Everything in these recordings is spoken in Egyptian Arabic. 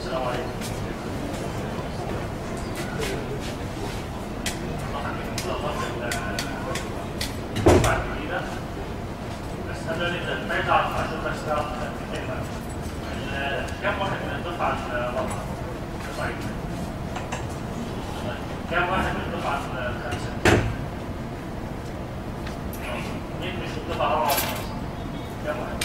السلام عليكم طبعا الدفعه الجديده بس انا اللي عايز اعرف عشان بس تعرف الكلمه كم واحد من الدفعه الرابعه؟ طيب كم واحد من الدفعه الخامسه؟ مين مش الدفعه الرابعه كم واحد؟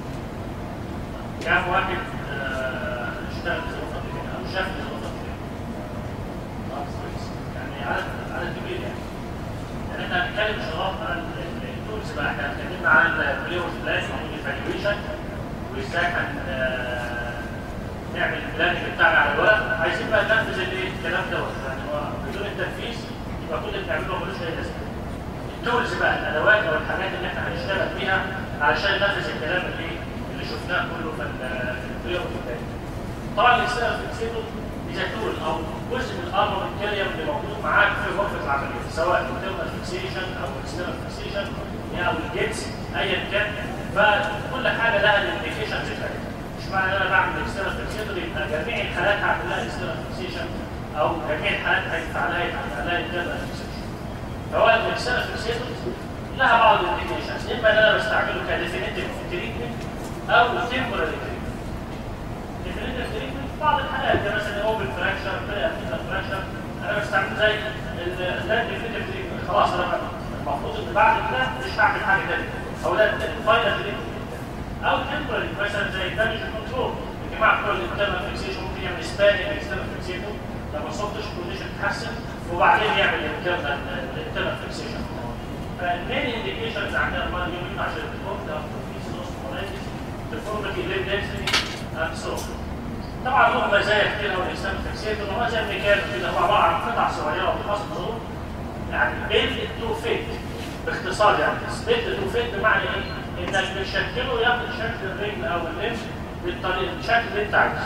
كم واحد آه، اشتغل في الوظيفه دي او شاف الوظيفه دي؟ خلاص كويس يعني عدد عدد كبير يعني يعني احنا هنتكلم ان شاء الله عن التولز بقى احنا اتكلمنا عن البلاي بلان والايفالويشن وازاي هن آه، نعمل البلان بتاعنا على الورق عايزين بقى ننفذ الايه الكلام دوت يعني هو بدون التنفيذ يبقى كل اللي بنعمله ملوش اي لازمه التولز بقى الادوات او الحاجات اللي احنا هنشتغل بيها علشان ننفذ الكلام اللي اللي شفناه كله في البلاي بلان طبعا الاكسترنال فيكسيتور اذا تول او جزء من الارمر الكارير اللي موجود معاك في غرفه العمليه سواء internal فيكسيشن او external فيكسيشن او الجيتس ايا كان فكل حاجه لها الانديكيشنز بتاعتها مش معنى ان انا بعمل اكسترنال فيكسيتور يبقى جميع الحالات هعمل لها اكسترنال فيكسيشن او جميع الحالات هينفع لها يتعمل لها internal فيكسيشن فهو الاكسترنال فيكسيتور لها بعض الانديكيشنز اما ان انا بستعمله كديفينيتيف تريتمنت او تمبرري تريتمنت ديفينيتيف تريتمنت في بعض الحالات زي مثلا اوبن فراكشر بري فراكشر انا بستعمل زي ده ديفينيتيف تريتمنت خلاص انا المفروض ان بعد كده مش هعمل حاجه ثانيه او ده الفاينل تريتمنت او تمبرري مثلا زي الدامج كنترول الجماعه بتوع الانترنال فيكسيشن ممكن يعمل سبانينج اكسترنال فيكسيشن لما السوفت كونديشن تتحسن وبعدين يعمل الانترنال الانترنال فيكسيشن فالمين انديكيشنز عندنا ما يمكن عشان الكورت او في deformity lip density and so on. طبعا له مزايا كتير قوي الانسان التكسير ان هو زي الميكان كده هو عباره عن قطع صغيره ومحصله يعني بيلد تو فيت باختصار يعني بيلد تو فيت بمعنى ايه؟ انك بتشكله ياخد شكل الرجل او الليمف بالطريقه بالشكل اللي انت عايزه.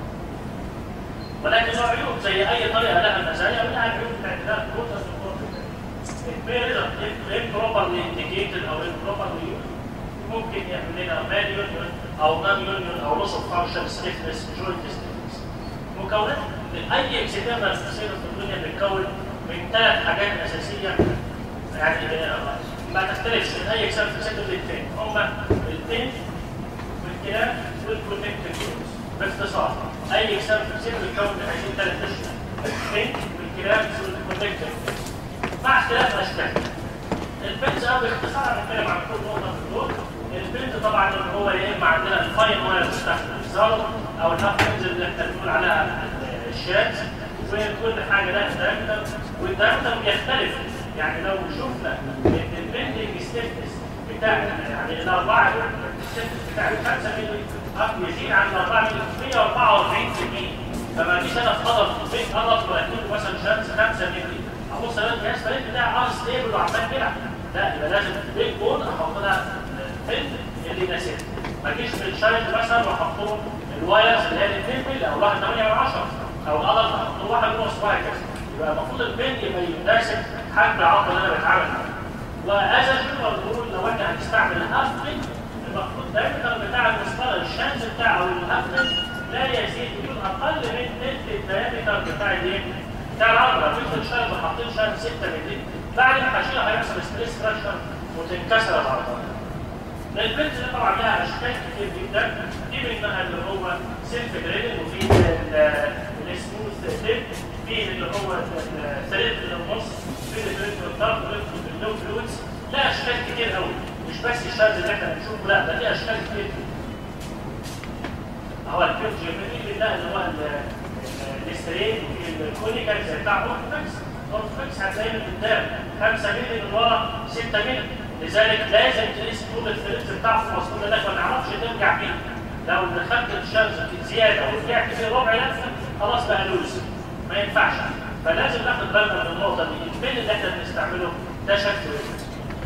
ولكن له عيوب زي اي طريقه لها مزايا ولها عيوب باعتبار الكورتس البيرد improperly indicated او improperly used ممكن يعمل لنا مان يونيون او نون يونيون او لوس اوف فانكشن ستيفنس جوينت ستيفنس مكونات اي اكسيترنال فاسيلتي في الدنيا بتتكون من ثلاث حاجات اساسيه يعني ما تختلفش من اي اكسيترنال فاسيلتي للتاني هما البين والكلام والكونكتيف باختصار اي اكسيترنال فاسيلتي بتتكون من هذه الثلاث اشياء البين والكلام والكونكتيف مع اختلاف الاشكال البنز او باختصار هنتكلم عن كل نقطه في دول البنز طبعا اللي هو يا اما عندنا الفاين واير بتاعت الزارو او الهاف بنز اللي احنا بنقول عليها الشات وكل حاجه لها دايمتر والدايمتر بيختلف يعني لو شفنا ان البندنج ستيفنس بتاع يعني الاربعه الستيفنس بتاع 5 مللي يزيد عن الاربعه مللي 144% فما فيش انا في قدر في بيت قدر واكيد مثلا شمس 5 مللي ابص الاقي الجهاز فريق بتاعي اه ستيبل وعمال بيلعب لا يبقى لازم بيج بون احط لها بن اللي يناسبها ما اجيش في الشايلد مثلا واحط له الوايرز اللي هي ال 2 مللي او 1 8 من 10 او الادلت احط له 1 ونص وهكذا يبقى المفروض البن يبقى يناسب حجم العضله اللي انا بتعامل معاها وهذا جنرال رول لو انت هتستعمل هاف بن المفروض دايما بتاع المسطره الشانز بتاعه او الهاف بن لا يزيد يكون اقل من تلت الدايمتر بتاع الايه؟ بتاع العضله في الشايلد وحاطين شايلد 6 مللي بعد ما هشيلها هيحصل ستريس فراكشر وتنكسر العضله البنت دي طبعا لها اشكال كتير جدا في منها اللي هو سيلف دريلنج وفي السموث تيب في اللي هو الثالث اللي النص في البنت والضغط واللو فلويدز لها اشكال كتير قوي مش بس الشاذ اللي احنا بنشوفه لا ده ليه اشكال كتير هو البنت جيميني ده اللي هو الاسترين وفي الكونيكال زي بتاع اورتوفكس اورتوفكس هتلاقيه من قدام 5 مللي من ورا 6 مللي لذلك لازم تقيس طول الفريز بتاعه في المسطول ده ما نعرفش ترجع فيه لو دخلت الشمس زياده ورجعت فيه ربع لفه خلاص بقى لوز ما ينفعش فلازم ناخد بالنا من النقطه دي البين اللي احنا بنستعمله ده شكله ايه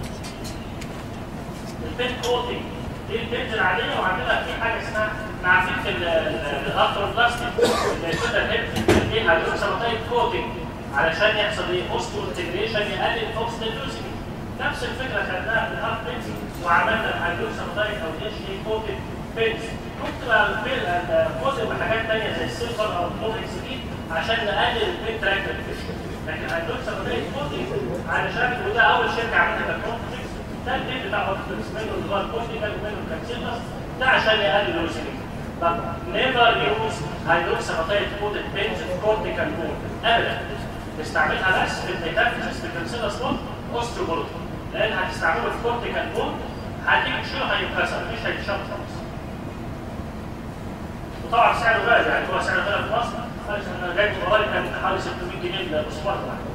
البين كوتنج دي البنز العاديه وعندنا في حاجه اسمها عارفين في الالترا بلاستيك اللي كده الهيب فيها هيدروكسيلاتايد كوتنج علشان يحصل ايه اوستو انتجريشن يقلل اوكسيدوزيتي نفس الفكره خدناها في الهارت بنز وعملنا الهيدروكسيلاتايد او اتش دي كوتنج بنز ممكن تبقى البنز جزء من حاجات ثانيه زي السيلفر او الكوميكس دي عشان نقلل البين تراك لكن هيدروكسا بروتين كوتنج علشان وده اول شركه عملتها كالكومبلكس ده البين بتاع اوتوكس منه اللي هو الكوتيكال ومنه الكابسيلس ده عشان يقلل اللوسينج طب نيفر يوز هيدروكسا بروتين كوتد بينز في كورتيكال مود ابدا استعملها بس في الميتافيزيس في الكابسيلس مود اوستروبولوتين لان هتستعمله في كورتيكال مود هتيجي تشيله هيتكسر مش هيتشرب خالص وطبعا سعره غالي يعني هو سعره غالي في مصر خالص انا جايبه قريب كان حوالي 600 جنيه الاسبوع واحد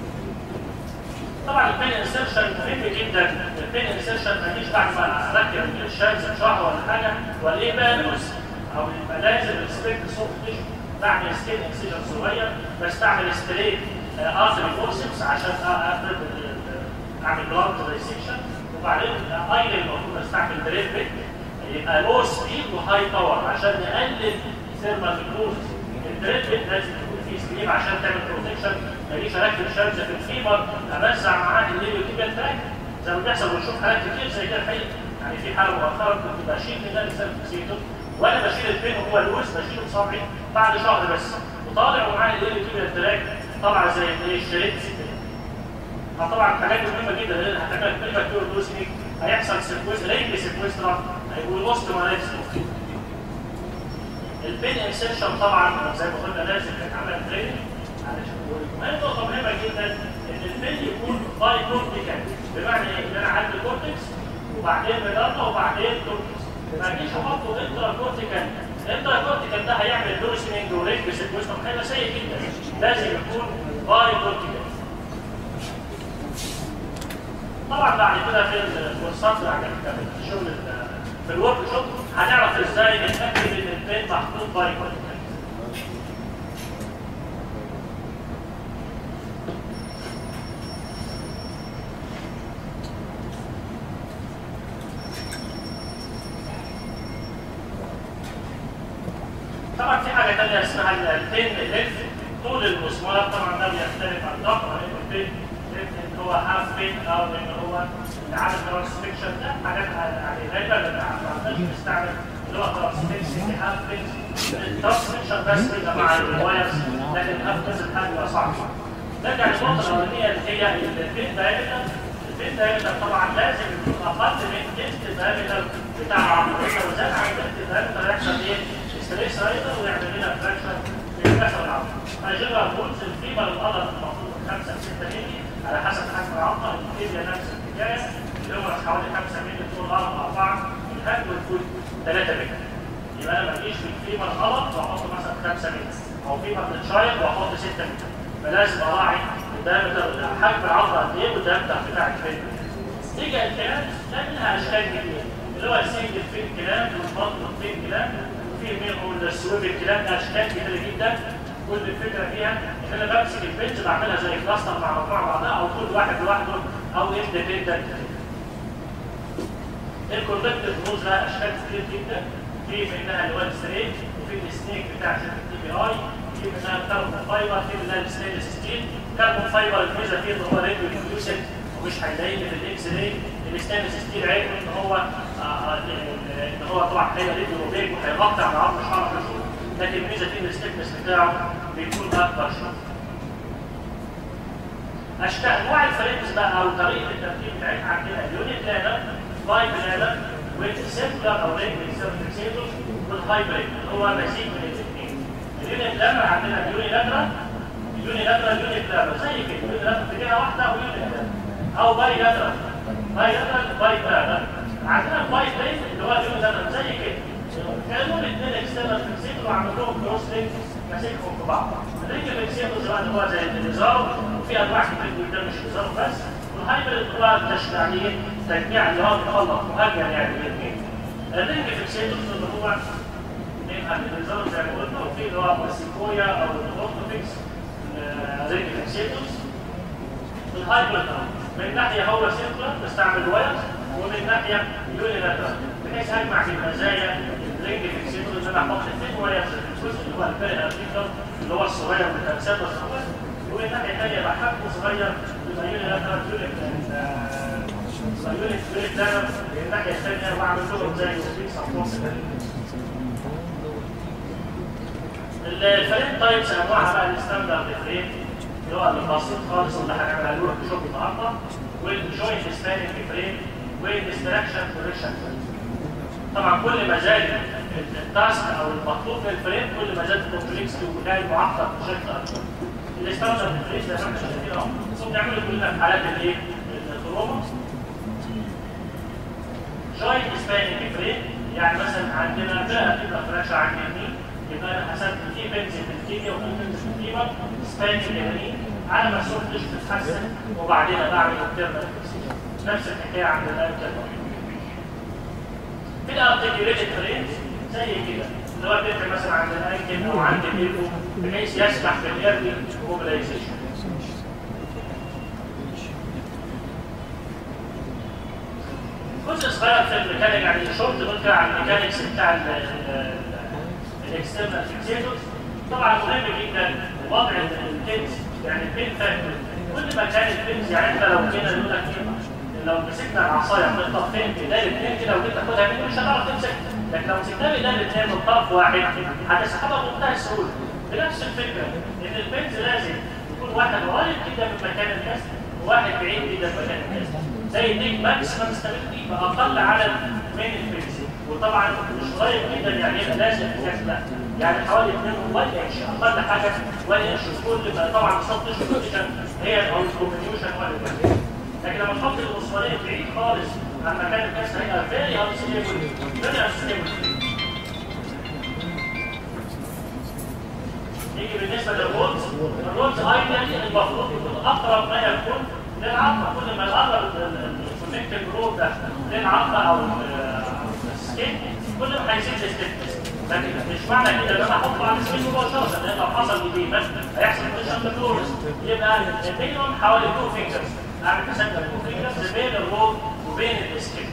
طبعا البين انسرشن مهم جدا البين انسرشن ماليش بعد ما اركب الشمس شهر ولا حاجه ولا ايه بقى لوز او يبقى لازم ريسبكت سوفت تيشو بعمل سكين انسيجن صغير بستعمل ستريت ارتري فورسبس عشان افرد اعمل بلانت دايسكشن وبعدين ايضا المفروض استعمل دريب بيت يبقى لو سبيد وهاي باور عشان نقلل ثيرمال كلوزز الدريب بيت لازم يكون فيه سليب عشان تعمل بروتكشن ماليش اركب شمسه في الفيبر اوزع معاه الليبيوتيبيال تراك زي ما بيحصل بنشوف حالات كتير زي كده الحقيقه يعني في حاله مؤخرا كنت بشيل من ده بسبب فيكسيتو وانا بشيل البين وهو لوز بشيله بصبعي بعد شهر بس وطالع ومعاه الليبيوتيبيال تراك طالعه زي ايه الشريط طبعا حاجات مهمه جدا لان هتعمل بريماتور دوسنج هيحصل سيكويز رينج سيكويسترا هيقول وسط مالكس البين انسيشن طبعا زي ما قلنا لازم يتعمل تريننج علشان وهي نقطه مهمه جدا ان البين يكون باي كورتيكال بمعنى ايه؟ ان انا عندي كورتكس وبعدين ميدالا وبعدين كورتكس ما اجيش احطه انترا كورتيكال انترا كورتيكال ده هيعمل دوسنج ورينج سيكويسترا هيبقى سيء جدا لازم يكون باي كورتيكال طبعا بعد كده في الكورسات بعد في الشغل في الورك شوب هنعرف ازاي نتاكد ان البين محطوط باي كورتيكال طبعا في حاجه ثانيه اسمها البين لينث طول المسمار طبعا ده بيختلف عن ضغط البين ان هو هاف بين او ان هو عدد ترانسفيكشن ده حاجات يعني غالبا ما عندناش بنستعمل اللي هو ترانسفيكشن هاف بين الترانسفيكشن بس بيبقى مع الوايرز لكن هاف بين حاجه بيبقى صعب نرجع للنقطه الاولانيه اللي هي البين دايمتر البين دايمتر طبعا لازم يكون اقل من تلت الدايمتر بتاع العظم لو زاد عن تلت الدايمتر يحصل ايه؟ ستريس رايدر ويعمل لنا فراكشن في كسر العظم. هجيبها بولز الفيبر القدر المفروض 5 6 مللي على حسب حجم العظمه الفيبيا نفس الحكايه اللي هو حوالي 5 مللي طول الارض 4 الهد والفول 3 مللي يبقى انا ما اجيش في الفيبر غلط واحط مثلا 5 مللي او فيبر بتشاير واحط 6 مللي فلازم اراعي الدايمتر حجم العظمه قد ايه والدايمتر بتاع الفيبر تيجي الكلام لها اشكال كتير اللي هو السنجل فين كلام والبطن فين كلام وفي منهم السويب الكلام ده اشكال كتير جدا كل الفكره فيها ان انا بمسك البنج بعملها زي كلاستر مع مجموعه بعضها او كل واحد لوحده او اندبندنت الكونكتيف نوز لها اشكال كتير جدا في منها اللي هو الستريت وفي السنيك بتاع شركه تي بي اي في منها الكربون فايبر في منها الستينلس ستيل كربون فايبر الميزه فيه ان هو راديو ريديوسد ومش هيضايقني في الاكس راي الستينلس ستيل عيب ان هو آه ان هو طبعا هيبقى راديو روبيك وهيغطي على عظم شعر الرجل لكن الميزه فيه الستيكنس بتاعه بيكون اكبر شويه. اشكال انواع الفريمز بقى او طريقه التركيب بتاعتها عندنا اليونت لانر باي بلانر والسيمبلر او رينج سيرفيسيتور والهايبريد اللي هو مزيج من الاثنين. اليونت لانر عندنا اليوني لاترال اليوني لاترال يوني لاترال زي كده اليوني لاترال في جهه واحده ويوني لاترال او باي لاترال باي لاترال باي بلانر عندنا الباي بلين اللي هو اليوني لاترال زي كده كانوا الاثنين اكسترنال فيكسيتور وعملوا لهم كروس لينك ماسكهم في بعض. الرينج فيكسيتور زي ما هو زي النظام وفي انواع كتير جدا مش نظام بس والهايبرد هو التشريعيين تجميع اللي هو مخلط مهجر يعني الاثنين. الرينج فيكسيتور اللي هو منها النظام زي ما قلنا وفي اللي هو السيكويا او الاورثوفيكس رينج فيكسيتور. الهايبرد من ناحيه هو سيركلر بستعمل وايرز ومن ناحيه يونيلاترال بحيث اجمع في المزايا الرينج فيكسيتور ان انا احط اثنين وايرز في الجزء اللي هو البيري ارتيكل اللي هو الصغير من الامثال الصغير ومن ناحيه ثانيه يبقى حجمه صغير يبقى يونيلاترال يونيت يونيت يونيت لانر من الناحيه الثانيه واعمل لهم زي وفي سبورت الفريم تايبس انواعها بقى الستاندرد فريم اللي هو البسيط خالص اللي هنعمل عليه ورك شوب النهارده والجوينت سباننج فريم والديستراكشن كوريكشن طبعا كل ما زاد التاسك او المطلوب من الفريم كل ما زاد الكومبلكسيتي وكان معقد بشكل اكبر الستاندرد فريم زي ما احنا شايفين اهو بنعمله كلنا في حالات الايه؟ التروما جوينت سباننج فريم يعني مثلا عندنا بقى تبقى فراشه عند اليمين يبقى انا حسبت في بنز في الكيمياء وفي بنز في الكيمياء سباننج اليمين على ما السورتج بتتحسن وبعدين بعمل الترمال نفس الحكايه عند الانترمال في الارتكيوليتد فريمز زي كده اللي هو بيبقى مثلا عند الانكل او عند الالبو بحيث يسمح بالايرلي موبيلايزيشن جزء صغير في الميكانيك يعني شورت بكره عن الميكانيكس بتاع الاكسترنال فيكسيتورز طبعا مهم جدا وضع البنز يعني البين فاكتور كل ما كان البنز يعني انت لو جينا نقول لك لو مسكنا العصايه هتخطف فين بدايه اثنين كده وجيت تاخدها منه مش هتعرف تمسك لكن لو مسكناها بدايه اثنين من طرف واحد هتسحبها بمنتهى السهوله بنفس الفكره ان البنز لازم يكون واحد قريب جدا من مكان الكسر وواحد بعيد جدا من مكان الكسر زي ديك ماكسيمم ستابيلتي باقل عدد من البنز وطبعا مش قريب جدا يعني يبقى لازم الكسر لا يعني حوالي 2 1 انش اقل حاجه 1 انش كل ما طبعا السطح البوزيشن هي او الكومبينيوشن هو اللي لكن لما تحط المسمارين بعيد خالص عن مكان الكسر هيبقى فيري انستيبل فيري انستيبل نيجي بالنسبه للرولز الرولز ايديالي المفروض يكون اقرب ما يكون للعظمه كل ما يقرب الكونكتنج رول ده للعظمه او السكين كل ما هيزيد الستيفنس لكن مش معنى كده ان انا احطه على السكين مباشره لان لو حصل جديد بس هيحصل بوزيشن بلورس يبقى المينيمم حوالي 2 فينجرز اعمل حساب 2 فينجرز بين الرول وبين السكين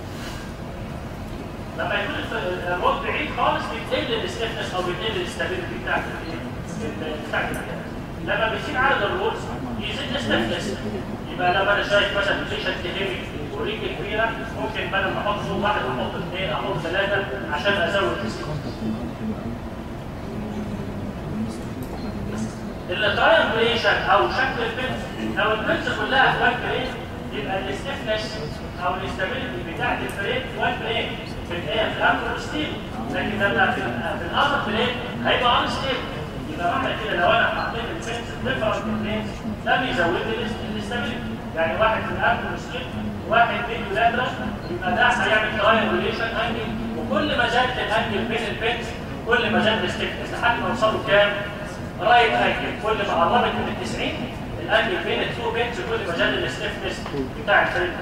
لما يكون الرول بعيد خالص بيتقل الستيفنس او بيتقل الاستابيليتي بتاعت بتاعت لما بيزيد عدد الرولز يزيد الستيفنس يبقى لما انا شايف مثلا بيشنت هيفي ورجل كبيره ممكن بدل ما احط رول واحد احط اثنين احط ثلاثه عشان ازود الستيفنس الترايمبريشن او شكل البنز لو البنز كلها فلاج برين يبقى الاستفنس او الاستابيليتي بتاعت الفريم فلاج برين في الايه في الامر ستيل لكن لما في في الاذر برين هيبقى ان ستيل يبقى معنى كده لو انا حطيت البنز ديفرنت برينز ده بيزود لي الاستابيليتي يعني واحد في الامر ستيل واحد فيديو لاترال يبقى ده هيعمل ترايمبريشن انجل وكل ما زادت الانجل بين البنز كل ما زاد الاستفنس لحد ما وصلوا كام؟ رايت انجل كل ما قربت من ال 90 الانجل بين التو بينز كل ما زاد الاستفنس بتاع الفريق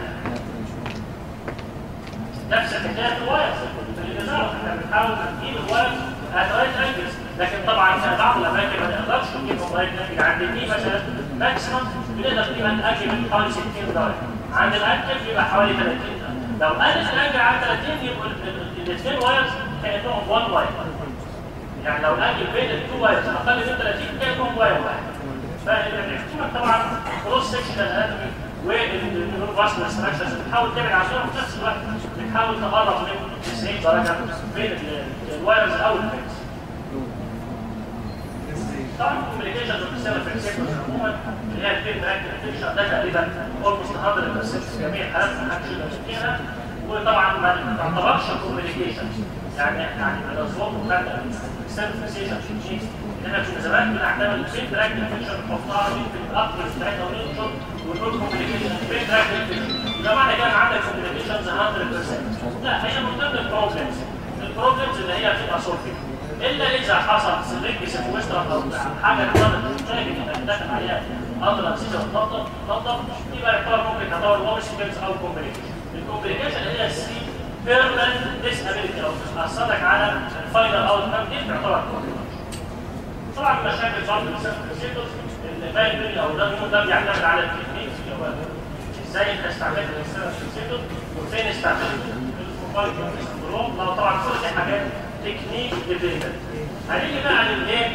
نفس الحكايه في الوايرز في الجزاره احنا بنحاول نجيب الوايرز ات رايت انجلز لكن طبعا في بعض الاماكن ما نقدرش نجيبهم رايت انجل عند دي مثلا ماكسيمم بنقدر نجيب الانجل من حوالي 60 درجه عند الانجل بيبقى حوالي 30 لو قلت الانجل عن 30 يبقوا الاثنين وايرز كانهم 1 واير يعني لو الاجل بين التو وايرز اقل من 30 كانهم واير واحد فالريفتيمنت طبعا كروس سكشن اناتومي والفاسكولار ستراكشرز بتحاول تبعد عنهم في نفس الوقت بتحاول تقرب من 90 درجه بين الوايرز او البينز طبعا الكوميونيكيشن بتستخدم في السيكونس عموما اللي هي البين راكتيفيشن ده تقريبا اولموست 100% في جميع الحالات ما حدش يقدر يشتكيها وطبعا ما تعتبرش كوميونيكيشن يعني احنا يعني الاصوات بتاعت السيرفيسيشن تكنيكس ان احنا كنا زمان بنعتمد البين راكتيفيشن نحطها في الاقرب بتاعتنا وننشر ونقول كوميونيكيشن بين راكتيفيشن ده معنى كده عندك كوميونيكيشنز 100% لا هي من ضمن البروبلمز البروبلمز اللي هي بتبقى سولفنج الا اذا حصل سلك سيكوسترا او حاجه حصلت محتاج انك تدخل عليها اضرب سيزر تنظف تنظف يبقى يعتبر ممكن تعتبر موبسكيلز او كومبليكيشن الكومبليكيشن هي السي بيرمنت ديسابيلتي او تاثرك على الفاينل اوت كام دي تعتبر طبعا مشاكل برضه بسبب السيتوس الباقي مني او ده ده بيعتمد على التكنيك اللي هو ازاي انت استعملت السيتوس وفين استعملت الموبايل سندروم لو طبعا كل دي حاجات تكنيك ديفيجن هنيجي بقى للايه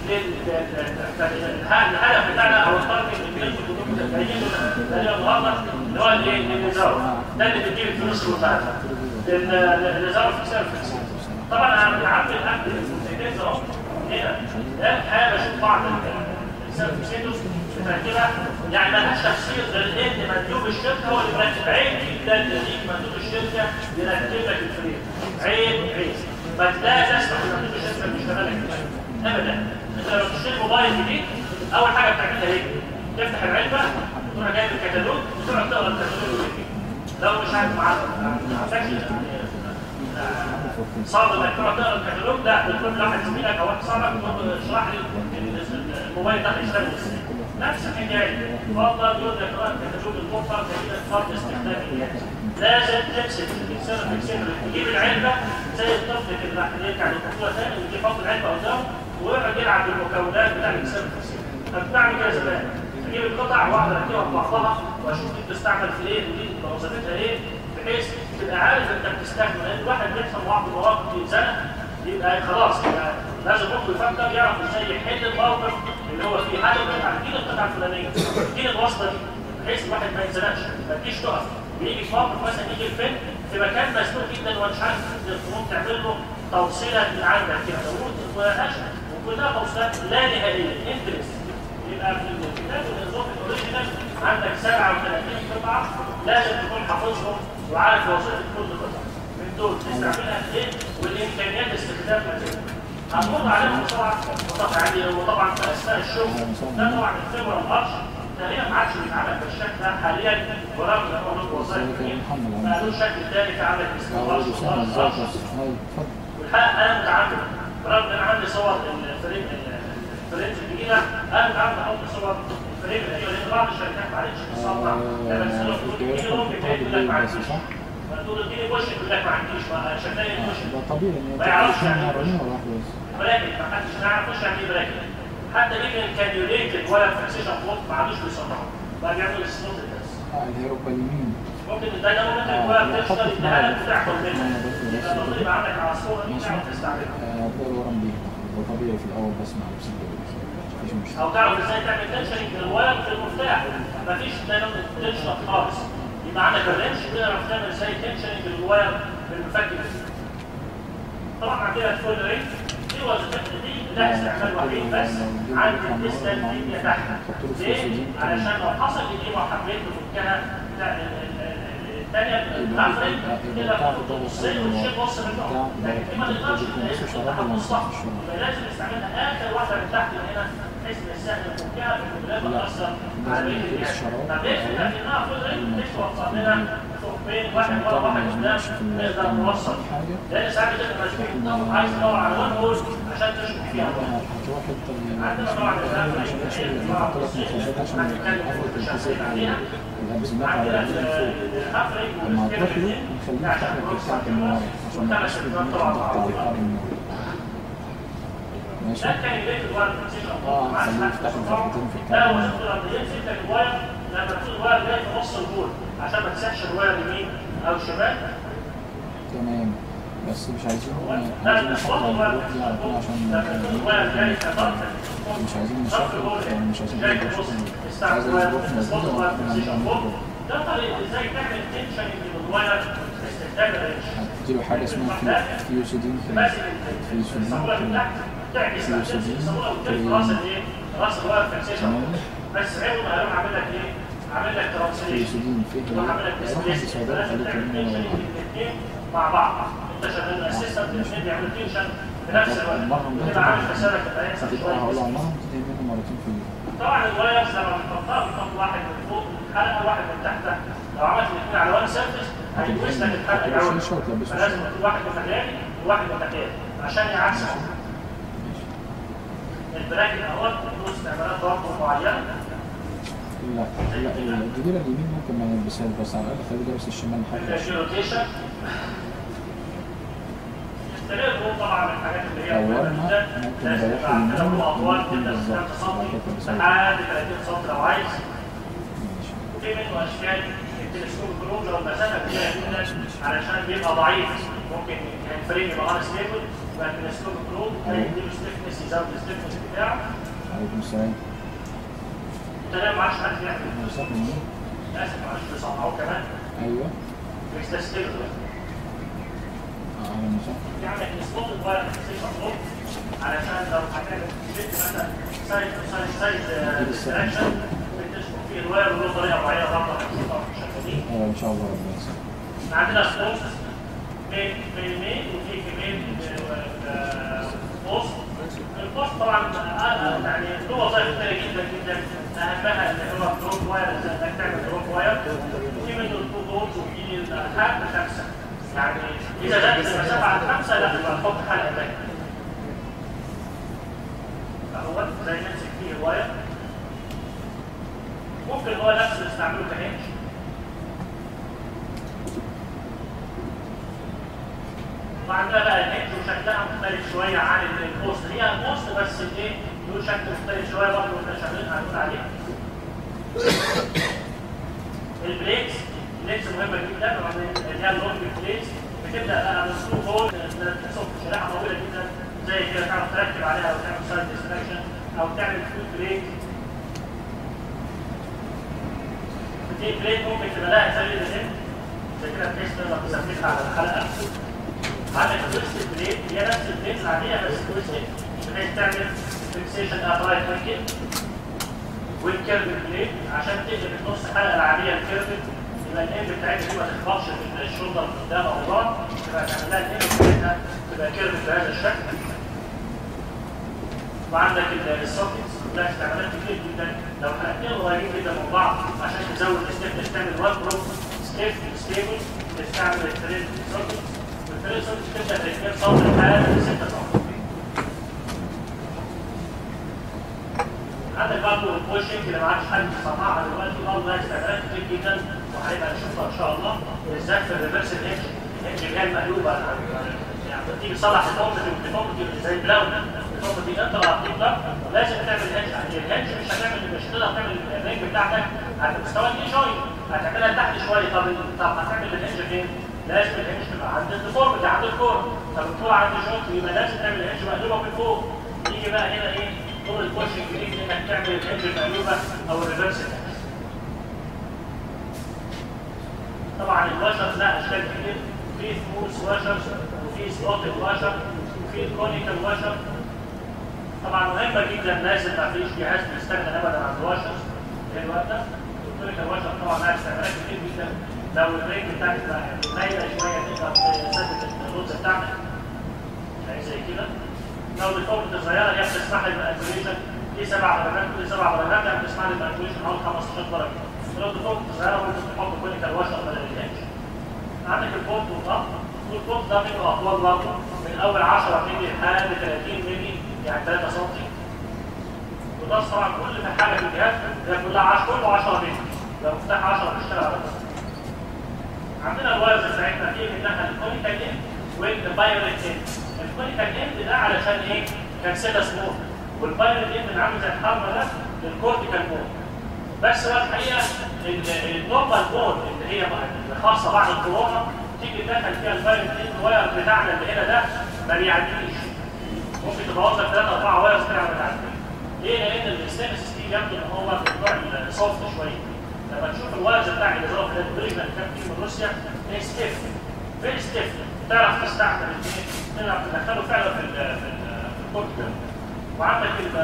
الهدف بتاعنا او التارجت اللي بيدخل الكتب التدريجيه ده النهارده اللي هو الايه النظام ده اللي بيجيب الفلوس والمعنى النظام في سيرفيس طبعا انا بنعبي الاكل النظام هنا ده حاجه بشوف بعض السيرفيسيتوس بتركبها يعني مالهاش تفسير غير ان مندوب الشركه هو اللي مركب عيب جدا يجيك مندوب الشركه يركب لك الفريم عيب عيب بس لا تسمح لمندوب الشركه انه يشتغل لك كده. ابدا انت لو بتشتري موبايل جديد اول حاجه بتعملها ايه؟ تفتح العلبه تروح جايب الكتالوج وتقعد تقرا الكتالوج اللي فيه لو مش عارف معاك ما عندكش صعب انك تقعد تقرا الكتالوج لا بتقول لواحد زميلك او واحد صاحبك تقول له اشرح لي الموبايل ده هيشتغل ازاي نفس الحكايه والله يقول لك اقرا الكتالوج الموفر جديد فرض استخدام الجهاز لازم تمسك الانسان تمسك تجيب العلبه زي الطفل كده راح يرجع للطفوله تاني ويجي يحط العلبه قدامه ويقعد يلعب بالمكونات بتاع الانسان التمسيك طب بعمل كده زمان اجيب القطع واقعد اركبها ببعضها واشوف دي بتستعمل في ايه ودي وظيفتها ايه بحيث تبقى عارف انت بتستخدم لان الواحد بيحصل بعض المواقف في سنه يبقى خلاص يبقى لازم مخه يفكر يعرف ازاي يحل الموقف اللي هو فيه حاجه دي القطعه الفلانيه دي الوصله دي بحيث الواحد ما ينزلقش ما تجيش تقف بيجي في موقف مثلا يجي الفيلم في مكان مسدود جدا ومش عارف تقوم تعمل له توصيله من عندك كده وهشم وكلها توصيلات لا نهائيه انترست يبقى في الكتاب والنظام الاوريجينال عندك 37 قطعه لازم تكون حافظهم وعارف وظيفه كل قطعه من دول تستعملها في ايه والامكانيات استخدامها ازاي هنمر عليهم بسرعه وطبعا يعني وطبعا في اثناء الشغل ده طبعا الخبره الارش تقريبا ما عادش بيتعمل بالشكل ده حاليا برغم ان هو له وظائف كتير بقى له شكل تاني في عندك اسمه الارش والارش والحقيقه انا متعمد برغم ان انا عندي صور الفريق الفريق الجديده انا متعمد احط صور الفريق القديمه لان بعض الشركات ما عادتش بتصنع لما تساله تقول اديني ممكن يقول لك ما عنديش تقول اديني وش يقول لك ما عنديش عشان ده وش ده طبيعي ان ما يعرفش يعني يعني ايه رنين ولا واحده بس براكت ما حدش يعرف وش يعني ايه براكت حتى يمكن الكانيوليتد ولا فيكسيشن بلوك ما عادوش بيصنعوا بقى بيعملوا السلوت بس اه اللي هي ركبه اليمين ممكن ده ده ممكن الورق تشتغل يديها لك وتعطل منها يبقى المفروض يبقى عندك على الصوره دي تعرف تستعملها آه، هتلاقي الورم بيه ده طبيعي في الاول بس مع لبس الجلد مفيش مشكله او تعرف ازاي تعمل تنشنج للواير في المفتاح مفيش دايما تنشن خالص يبقى عندك الرنش تعرف تعمل ازاي تنشنج للواير بالمفك ده. طبعا عندنا الفول رينج دي وظيفتها دي لها استعمال وحيد بس عند الديستال دي تحت ليه؟ علشان لو حصل ايديه وحبيت تفكها لا ال- ال- ال- الثانيه الافريج كده تاخد نصين وتشيل نص منهم لكن دي ما تقدرش تفتح النصها يبقى لازم نستعملها اخر واحده من تحت من هنا بحيث ان السهم يفكها في البلاد وتاثر على بقيه الجهاز طب ليه في لكنها فول رينج تتوفر لنا ثقبين واحد ورا واحد قدام نقدر نوصل لان ساعات بتبقى مشغول عايز تدور على وان هول عشان تشوف فيها هتروح انت عندنا طبعا عشان اشيل يحط لك مخرجات عشان يعرفوا التلفزيون الابزيمات على العين فوق لما تروح له نخليه يفتح لك الكعب من ورا عشان ما يبقاش فيه ضغط على الكعب من ورا ماشي ده كان يبقى الواير فيكسيشن اه خليه يفتح الفتحتين في ده الكعب هو شغل لما يمسك لك الواير لما تكون الواير جاي في نص البول عشان ما تسحش الواير يمين او شمال تمام بس مش عايزين ده عايزين مش نشغل الواير الجروب دي على طول عشان لما تكون الواير جاي في ضغط مش عايزين نشغل يعني مش عايزين جاي نشغل في نص عايز استعمل الجروب الواير موجودة الواير وإحنا فيكسيشن هنعمل فوق جروب. ده طريقه ازاي تعمل تنشن للواير باستخدام الريش هتديله حاجة اسمها في فيوسيدين ماسك فيوسيدين الصامولة من تحت تعكس تمسك الصامولة وتلف راس الايه؟ راس الواير فيكسيشن بس عيبه ما هيروح عامل لك ايه؟ عامل لك ترانسليشن فيوسيدين فيه يروح عامل لك روح عند السعودية لازم خليك تعمل ترمي تنشن ورا الاثنين مع بعض انت شغال اسيستنت الاثنين بيعملوا تنشن في نفس الوقت المرهم ده تبقى عامل حسابك تبقى يحصل هتبقى هقول شويه عمرهم تدي منه مرتين في اليوم طبعا الوايرز لما بتحطها بتحط واحد من فوق الحلقه وواحد من تحتها لو عملت الاثنين على وان سيرفيس هيلبس لك الحلقه هتلبسه الاول الشوط، لبسه فلازم الشوط. تكون واحد مكاني وواحد مكاني عشان يعكسوا البراكت اهوت له استعمالات برضه معينه لا لا الجديرة اليمين ممكن ما نلبسهاش بس على الأقل خليه لابس الشمال بيبقى حتى في روتيشن استمروا طبعا من الحاجات اللي هي دورنا، مهمة جدا. ممكن لازم نريح يبقى عندنا اليمين، له اطوال ممكن جدا بالظبط. 6 سم يبقى كده بسيط. لحد 30 سم لو عايز ماشي وفي منه اشكال التلسكوب الجروب لو المسافه كبيره جدا علشان بيبقى ضعيف ممكن يعني الفريم يبقى ان ستيبل يبقى التلسكوب الجروب هيديله ستيفنس يزود الستيفنس بتاعه عليكم السلام وتمام ما عادش حد يعمل أنا وصلت منين؟ للاسف ما عادش بيصنعوه كمان أيوه بيستستيبل آه، أهلا وسهلا في عندك السلوت الواير فيكسيشن بلوك علشان لو هتعمل شيت مثلا سايد سايد سايد دايركشن بتشوف فيه الواير وله طريقه معينه برضه هنشوفها في شغالين اه ان شاء الله ربنا يسلمك عندنا سبورت ميل ميل ميل وفي كميل بوست البوست طبعا آه، يعني له وظائف كتيره جدا جدا اهمها اللي هو دروب واير انك تعمل دروب واير وفي منه التو دورز وفي الحلقه خمسه يعني اذا زادت المسافه عن خمسه لا يبقى نحط حلقه ثانيه فهو زي نمسك فيه الواير ممكن هو نفسه نستعمله كهنج وعندنا بقى الهيد وشكلها مختلف شويه عن البوست هي البوست بس الايه له شكل مختلف شويه برضه واحنا شغالين هنقول عليه البليتس البليتس مهمه جدا اللي هي اللونج بليتس بتبدا بقى من سلو هول تحصل في شريحه طويله جدا زي كده تعرف تركب عليها او تعمل سايد ديستراكشن او تعمل فود بليت دي بليت ممكن تبقى لها زي الهند زي كده بحيث تقدر تثبتها على الحلقه عندك تويست بليد هي نفس البليد العادية بس تويست بحيث تعمل فيكسيشن ابرايت ممكن والكيرف بليد عشان تقلب النص الحلقة العادية الكيرف يبقى الاند بتاعتها دي ما تخبطش في الشولدر من قدام او ورا تبقى تعمل لها الاند بتاعتها تبقى كيرف بهذا الشكل وعندك السوكيتس لها استعمالات كتير جدا لو حلقتين قريبين جدا من بعض عشان تزود الستيفنس تعمل وان بروك ستيف ستيبل تستعمل الثريد سوكيتس الفريسون تبدا تركيب صوت الحالة 6 صوت عندك برضه البوشنج اللي ما عادش حد يصنعها دلوقتي برضه لها استعمالات كتير جدا وهنبقى نشوفها ان شاء الله بالذات في الريفرس الهيدج الهيدج اللي هي المقلوبه يعني تيجي تصلح الفورمتي والديفورمتي زي البلاون الفورمتي انت رهيبه لازم تعمل هيدج يعني الهيدج مش هتعمل مش هتقدر تعمل الرينج بتاعتك على مستوى الني جوينت هتعملها تحت شويه طب طب هتعمل الهيدج فين؟ لازم الهيدج تبقى عند الديفورمتي عند الكور طب الكور عند الجوينت يبقى لازم تعمل الهيدج مقلوبه من فوق يجي بقى هنا ايه دور البوشنج يجي انك تعمل الهيدج المقلوبه او الريفرس الهيدج طبعا الوشر لها اشكال كتير في سموث وشر وفي سلوتد وشر وفي كونيكال وشر طبعا مهمه جدا لازم ما فيش جهاز بيستغنى ابدا عن الوشر زي الوقت ده الكونيكال وشر طبعا لها استعمالات كتير جدا لو الرينج بتاعتك مايله شويه تقدر تثبت الرودز بتاعتك حاجه زي كده لو الفورمة صغيره هي بتسمح لي بالانفليشن دي سبع درجات كل سبع درجات يعني بتسمح لي بالانفليشن حوالي 15 درجه ولو الفورمة صغيره ممكن تحط كونيكال وشر بدل الهيدج عندك البورت والضغط والبورت ده بيبقى اطوال برضه من اول 10 مللي لحد 30 مللي يعني 3 سم وده طبعا كل ما حاجه في الجهاز ده كلها 10 كله 10 مللي لو مفتاح 10 بيشتغل على بس عندنا الوايرز بتاعتنا في منها الكونيكال اند والبايرت اند الكونيكال اند ده علشان ايه؟ كان سيلس مود والبايرت اند اللي عامل زي الحرمه ده للكورتيكال مود بس هو الحقيقه النورمال مود اللي هي خاصه بعد الكورونا تيجي تدخل فيها البايرت اند واير بتاعنا اللي هنا ده ما بيعديش ممكن تبوظ لك ثلاثه اربعه وايرز كده ما بتعديش ليه؟ لان الستانلس ستيل يبدو ان هو من النوع السوفت شويه لما تشوف الوايرز بتاع اللي هو في الاوريجنال كان فيه من روسيا هي ستيف فيري ستيف تعرف تستعمل الاثنين تعرف تدخله فعلا في ال في ال في الكورتيكال وعندك ال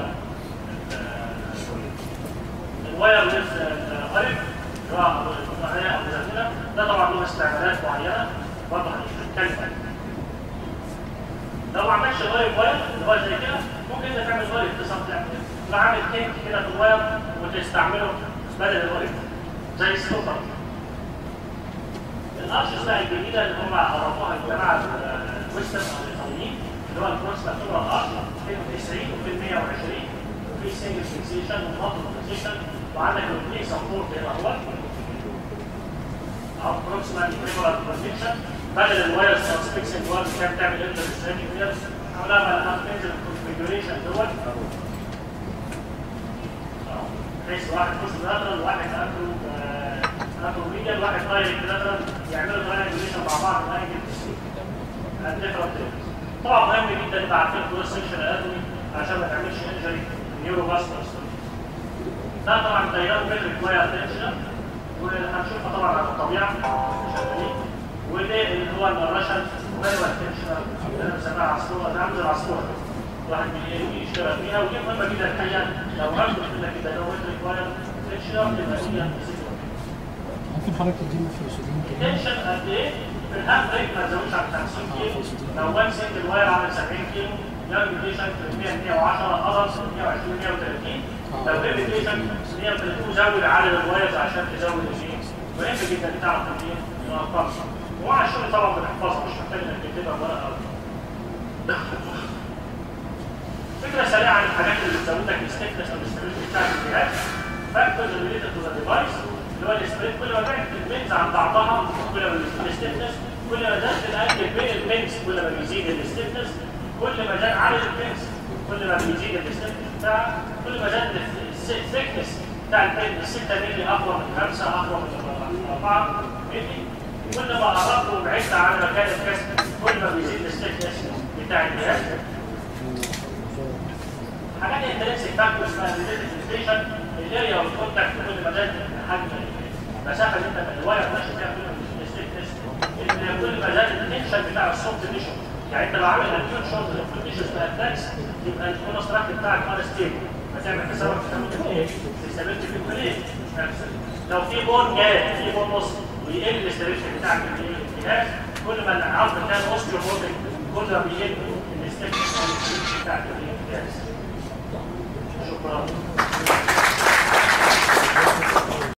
الوايرلس الغرب اللي هو القطعيه او الزيتونه ده طبعا له استعمالات معينه برضه هنتكلم عنها لو ما عملتش الواير واير اللي هو زي كده ممكن انت تعمل واير اتصال تعمل تبقى عامل كيك كده في الواير وتستعمله بدل الواير زي السلوفر الارشز بقى الجديده اللي هم عرفوها الجماعه الويسترن او الايطاليين اللي هو الكروس مكتوبه الارش في 90 وفي 120 وفي سنجل فيكسيشن ومالتي فيكسيشن وعندك البلاي سبورت هنا هو او بروكسيمال بريفرال بروتكشن بدل الواير ترانسفيكسنج وان كان تعمل انتر سترينج ويرز عملها بقى لها تنزل الكونفيجريشن دوت بحيث واحد بوست لاترال وواحد اكرو اكرو ميديال واحد دايركت لاترال يعملوا ترانجليشن مع بعض الانجل ديفرنت طبعا مهم جدا انت عارفين كروس سكشن اناتومي عشان ما تعملش انجري نيورو فاسكولار ده طبعا تيار مترك واير تنشن وهنشوفها طبعا على الطبيعه شغالين وده اللي هو الرشن واير تنشن اللي انا بسميها عصفوره ده عامل زي العصفوره واحد بي- يشتغل فيها ودي مهمه جدا الحقيقه لو هدخل في انك اذا نويت ريكواير تنشن تبقى هي ممكن حضرتك تدينا فلوسيدين كده تنشن قد ايه؟ في الهاف ريت ما تزودش عن 50 كيلو لو وان سنجل واير عامل 70 كيلو يانج بيشنت 100 110 اذرز 120 130 لو هيفي بيشنت 130 زود عدد الوايرز عشان تزود الايه؟ مهم جدا تعرف الايه؟ الارقام ومع الشغل طبعا بنحفظها مش محتاج انك تكتبها ورقه أو فكره سريعه عن الحاجات اللي بتزود لك الستيفنس او الاستابيليتي بتاعت الجهاز فاكتورز ريليتد تو ذا ديفايس اللي هو السبريد كل ما بعدت البنز عن بعضها كل ما بيزيد الستيفنس كل ما زادت الانجل بين البنز كل ما بيزيد الستيفنس كل ما زاد عدد البنز كل ما بيزيد الستيفنس بتاعها كل ما زاد الثيكنس بتاع البنز 6 مللي اقوى من 5 اقوى من 4 مللي كل ما قربت وبعدت عن مكان الكسر كل ما بيزيد الستيفنس بتاع الجهاز حاجات انترنسك فاكتور اسمها ريليتيفيشن الاريا والكونتاكت كل ما زادت حجم المسافه اللي انت الواير ماشي فيها كل ما الستيفنس كل ما زاد التنشن بتاع السوفت تيشو يعني انت لو عامل اكيوت شورت اوف تيشو اسمها اتاكس يبقى الكونستراكت بتاعك ار ستيبل هتعمل حسابك في ايه؟ استابيلتي في الكليه لو في بون جاي في بون نص ويقل الاستابيلتي بتاعك في الجهاز كل ما العظم كان اوستيومورفيك كل ما بيقل الاستابيلتي بتاعك في الجهاز شكرا